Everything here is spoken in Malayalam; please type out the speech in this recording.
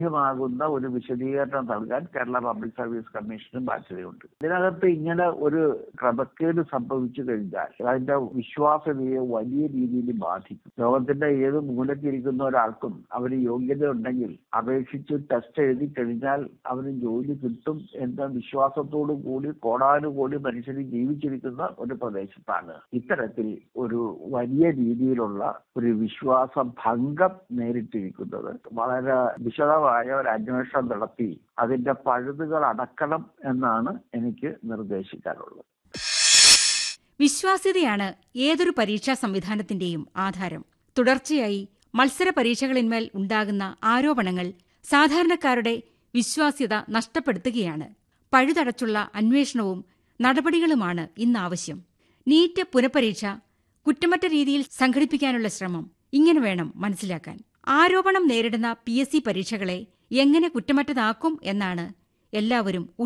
ലഭ്യമാകുന്ന ഒരു വിശദീകരണം നൽകാൻ കേരള പബ്ലിക് സർവീസ് കമ്മീഷനും ബാധ്യതയുണ്ട് ഇതിനകത്ത് ഇങ്ങനെ ഒരു ക്രമക്കേട് സംഭവിച്ചു കഴിഞ്ഞാൽ അതിന്റെ വിശ്വാസ്യതയെ വലിയ രീതിയിൽ ബാധിക്കും ലോകത്തിന്റെ ഏത് മൂലക്കിരിക്കുന്ന ഒരാൾക്കും അവന് യോഗ്യത ഉണ്ടെങ്കിൽ അപേക്ഷിച്ച് ടെസ്റ്റ് എഴുതി കഴിഞ്ഞാൽ അവന് ജോലി കിട്ടും എന്ന വിശ്വാസത്തോടു കൂടി കോടാനുകോടി മനുഷ്യർ ജീവിച്ചിരിക്കുന്ന ഒരു പ്രദേശത്താണ് ഇത്തരത്തിൽ ഒരു വലിയ രീതിയിലുള്ള ഒരു വിശ്വാസ ഭംഗം നേരിട്ടിരിക്കുന്നത് വളരെ വിശദമായ ഒരു അന്വേഷണം നടത്തി അതിന്റെ പഴുതുകൾ അടക്കണം എന്നാണ് എനിക്ക് നിർദ്ദേശിക്കാനുള്ളത് വിശ്വാസ്യതയാണ് ഏതൊരു പരീക്ഷാ സംവിധാനത്തിന്റെയും ആധാരം തുടർച്ചയായി മത്സര പരീക്ഷകളിന്മേൽ ഉണ്ടാകുന്ന ആരോപണങ്ങൾ സാധാരണക്കാരുടെ വിശ്വാസ്യത നഷ്ടപ്പെടുത്തുകയാണ് പഴുതടച്ചുള്ള അന്വേഷണവും നടപടികളുമാണ് ഇന്നാവശ്യം നീറ്റ് പുനഃപരീക്ഷ കുറ്റമറ്റ രീതിയിൽ സംഘടിപ്പിക്കാനുള്ള ശ്രമം ഇങ്ങനെ വേണം മനസ്സിലാക്കാൻ ആരോപണം നേരിടുന്ന പി എസ് സി പരീക്ഷകളെ എങ്ങനെ കുറ്റമറ്റതാക്കും എന്നാണ് എല്ലാവരും